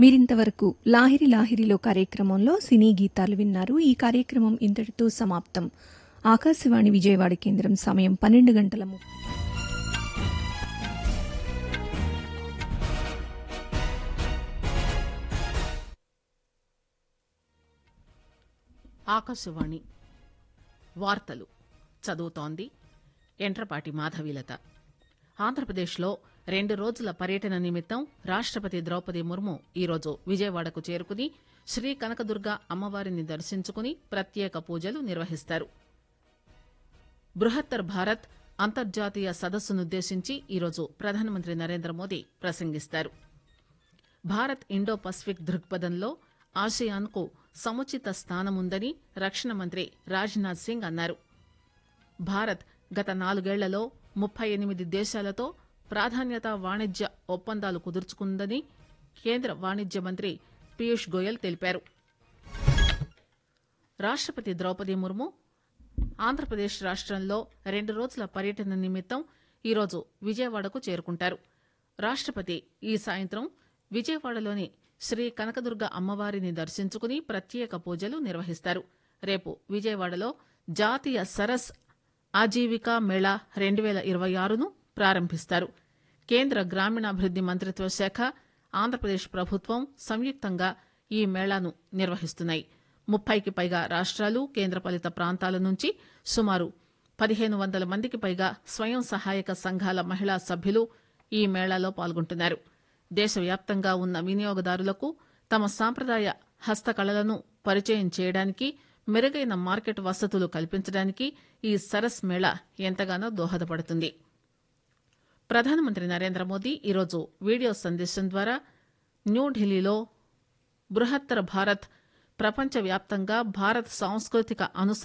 మీరింతవరకు లాహిరి లాహిరిలో కార్యక్రమంలో సినీ గీతాలు విన్నారు ఈ కార్యక్రమం ఇంతటితో సమాప్తం ఆకాశవాణి విజయవాడ కేంద్రం సమయం పన్నెండు గంటల ము- ఆకాశవాణి వార్తలు చదువుతోంది ఎంట్రపాటి మాధవీలత ఆంధ్రప్రదేశ్లో రెండు రోజుల పర్యటన నిమిత్తం రాష్టపతి ద్రౌపది ముర్ము ఈరోజు విజయవాడకు చేరుకుని శ్రీ కనకదుర్గ అమ్మవారిని దర్శించుకుని ప్రత్యేక పూజలు నిర్వహిస్తారు బృహత్తర్ భారత్ అంతర్జాతీయ సదస్సునుద్దేశించి ఈరోజు ప్రధానమంత్రి నరేంద్ర మోదీ ప్రసంగిస్తారు భారత్ ఇండో పసిఫిక్ దృక్పథంలో ఆసియాన్కు సముచిత స్థానముందని రక్షణ మంత్రి రాజ్నాథ్ సింగ్ అన్నారు భారత్ గత నాలుగేళ్లలో ముప్పై ఎనిమిది దేశాలతో ప్రాధాన్యత వాణిజ్య ఒప్పందాలు కుదుర్చుకుందని కేంద్ర వాణిజ్య మంత్రి పీయూష్ గోయల్ తెలిపారు రాష్టపతి ద్రౌపది ముర్ము ఆంధ్రప్రదేశ్ రాష్ట్రంలో రెండు రోజుల పర్యటన నిమిత్తం ఈరోజు విజయవాడకు చేరుకుంటారు రాష్టపతి ఈ సాయంత్రం విజయవాడలోని శ్రీ కనకదుర్గ అమ్మవారిని దర్శించుకుని ప్రత్యేక పూజలు నిర్వహిస్తారు రేపు విజయవాడలో జాతీయ సరస్ ఆజీవికా మేళా రెండు వేల ఇరవై ఆరును ప్రారంభిస్తారు కేంద్ర గ్రామీణాభివృద్ది మంత్రిత్వ శాఖ ఆంధ్రప్రదేశ్ ప్రభుత్వం సంయుక్తంగా ఈ మేళాను నిర్వహిస్తున్నాయి ముప్పైకి పైగా రాష్ట్రాలు కేంద్రపాలిత ప్రాంతాల నుంచి సుమారు పదిహేను వందల మందికి పైగా స్వయం సహాయక సంఘాల మహిళా సభ్యులు ఈ మేళాలో పాల్గొంటున్నారు దేశవ్యాప్తంగా ఉన్న వినియోగదారులకు తమ సాంప్రదాయ హస్తకళలను పరిచయం చేయడానికి మెరుగైన మార్కెట్ వసతులు కల్పించడానికి ఈ సరస్ మేళా ఎంతగానో దోహదపడుతుంది ప్రధానమంత్రి నరేంద్ర మోదీ ఈరోజు వీడియో సందేశం ద్వారా న్యూఢిల్లీలో బృహత్తర భారత్ ప్రపంచవ్యాప్తంగా భారత్ సాంస్కృతిక అనుస